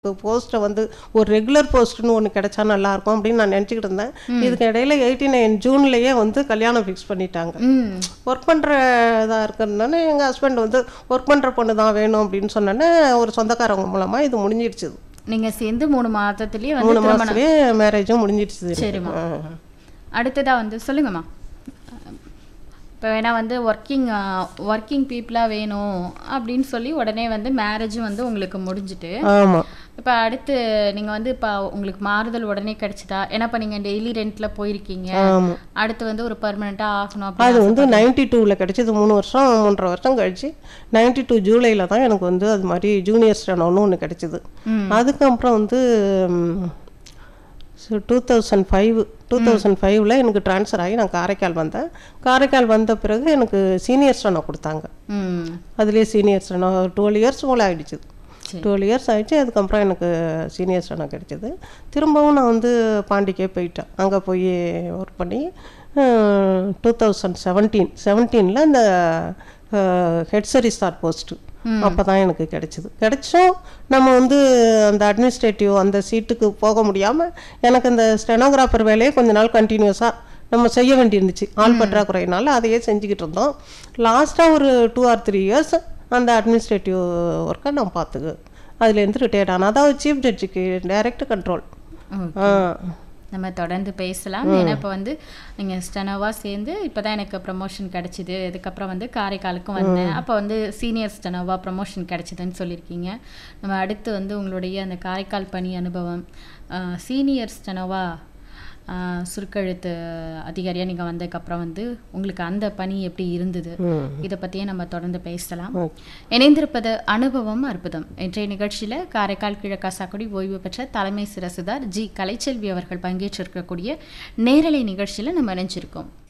போஸ்ட்டை வந்து ஒரு ரெகுலர் போஸ்ட்னு ஒன்று கிடைச்சா நல்லா இருக்கும் அப்படின்னு நான் நினச்சிக்கிட்டு இருந்தேன் இதுக்கு இடையில எயிட்டி நைன் ஜூன்லேயே வந்து கல்யாணம் ஃபிக்ஸ் பண்ணிட்டாங்க ம் ஒர்க் பண்ணுற இதாக இருக்கிறதுனால எங்கள் ஹஸ்பண்ட் வந்து ஒர்க் பண்ணுற பொண்ணு தான் வேணும் அப்படின்னு சொன்னோன்னே ஒரு சொந்தக்காரவங்க மூலமாக இது முடிஞ்சிடுச்சு நீங்க சேர்ந்து மூணு மாதத்துலயே வந்து மூணு திருமணம் மாதத்துலேயே மேரேஜும் முடிஞ்சிடுச்சு சரிம்மா. ஆ. அடுத்ததா வந்து சொல்லுங்கம்மா இப்போ வேணா வந்து ஒர்க்கிங் ஒர்க்கிங் பீப்புளாக வேணும் அப்படின்னு சொல்லி உடனே வந்து மேரேஜும் வந்து உங்களுக்கு முடிஞ்சுட்டு ஆமாம் இப்போ அடுத்து நீங்கள் வந்து இப்போ உங்களுக்கு மாறுதல் உடனே கிடைச்சதா ஏன்னா இப்போ நீங்கள் டெய்லி ரெண்ட்டில் போயிருக்கீங்க ஆமாம் அடுத்து வந்து ஒரு பர்மனெண்ட்டாக ஆகணும் அது அப்படின்னு வந்து நைன்டி டூவில் கிடச்சிது மூணு வருஷம் மூன்றரை வருஷம் கழிச்சு நைன்டி டூ ஜூலையில் தான் எனக்கு வந்து அது மாதிரி ஜூனியர் ஸ்டெனோன்னு ஒன்று கிடச்சிது ம். அதுக்கப்புறம் அதுக்கப்புறம் வந்து two thousand five two thousand ஃபைவ்ல எனக்கு ட்ரான்ஸ்ஃபர் ஆகி நான் காரைக்கால் வந்தேன் காரைக்கால் வந்த பிறகு எனக்கு சீனியர் ஸ்டெனோ கொடுத்தாங்க ம் அதுலேயே சீனியர் ஸ்டெனோ டுவெல் இயர்ஸ் போல் ஆகிடுச்சு சரி. டுவெல் இயர்ஸ் ஆயிடுச்சு அதுக்கப்புறம் எனக்கு சீனியர் ஸ்டெனோ கிடைச்சிது திரும்பவும் நான் வந்து பாண்டிக்கே போயிட்டேன் அங்கே போய் ஒர்க் பண்ணி டூ தௌசண்ட் செவன்டீன் செவன்டீனில் இந்த ஹெட் சரிஸ்டார் போஸ்ட்டு அப்போ தான் எனக்கு கிடைச்சிது கிடைச்சும் நம்ம வந்து அந்த அட்மினிஸ்ட்ரேட்டிவ் அந்த சீட்டுக்கு போக முடியாமல் எனக்கு இந்த ஸ்டெனோகிராஃபர் வேலையை கொஞ்ச நாள் கண்டினியூஸாக நம்ம செய்ய வேண்டியிருந்துச்சு ஆள் பற்றாக்குறையினால அதையே செஞ்சுக்கிட்டு இருந்தோம் லாஸ்ட்டாக ஒரு டூ ஆர் த்ரீ இயர்ஸ் அந்த அட்மினிஸ்ட்ரேட்டிவ் ஒர்க்கை நான் பார்த்துக்கு அதுலேருந்து ரிட்டையர்ட் ஆனால் அதாவது சீஃப் ஜட்ஜுக்கு டைரக்ட் கண்ட்ரோல் ஓகே. நம்ம தொடர்ந்து பேசலாம் ஏன்னா இப்போ வந்து நீங்கள் ஸ்டெனோவாக சேர்ந்து இப்போ தான் எனக்கு ப்ரமோஷன் கிடச்சிது இதுக்கப்புறம் வந்து காரைக்காலுக்கும் வந்தேன் அப்போ வந்து சீனியர் ஸ்டெனோவா ப்ரமோஷன் கிடச்சிதுன்னு சொல்லியிருக்கீங்க நம்ம அடுத்து வந்து உங்களுடைய அந்த காரைக்கால் பணி அனுபவம் சீனியர் ஸ்டெனோவா சுருக்கெழுத்து அதிகாரியாக நீங்கள் வந்ததுக்கப்புறம் வந்து உங்களுக்கு அந்த பணி எப்படி இருந்தது இதை பற்றியே நம்ம தொடர்ந்து பேசலாம் இணைந்திருப்பது அனுபவம் அற்புதம் இன்றைய நிகழ்ச்சியில் காரைக்கால் கிழக்காசாக்குடி ஓய்வு பெற்ற தலைமை சிரசுதார் ஜி கலைச்செல்வி அவர்கள் பங்கேற்றிருக்கக்கூடிய நேரலை நிகழ்ச்சியில் நம்ம இணைஞ்சிருக்கோம்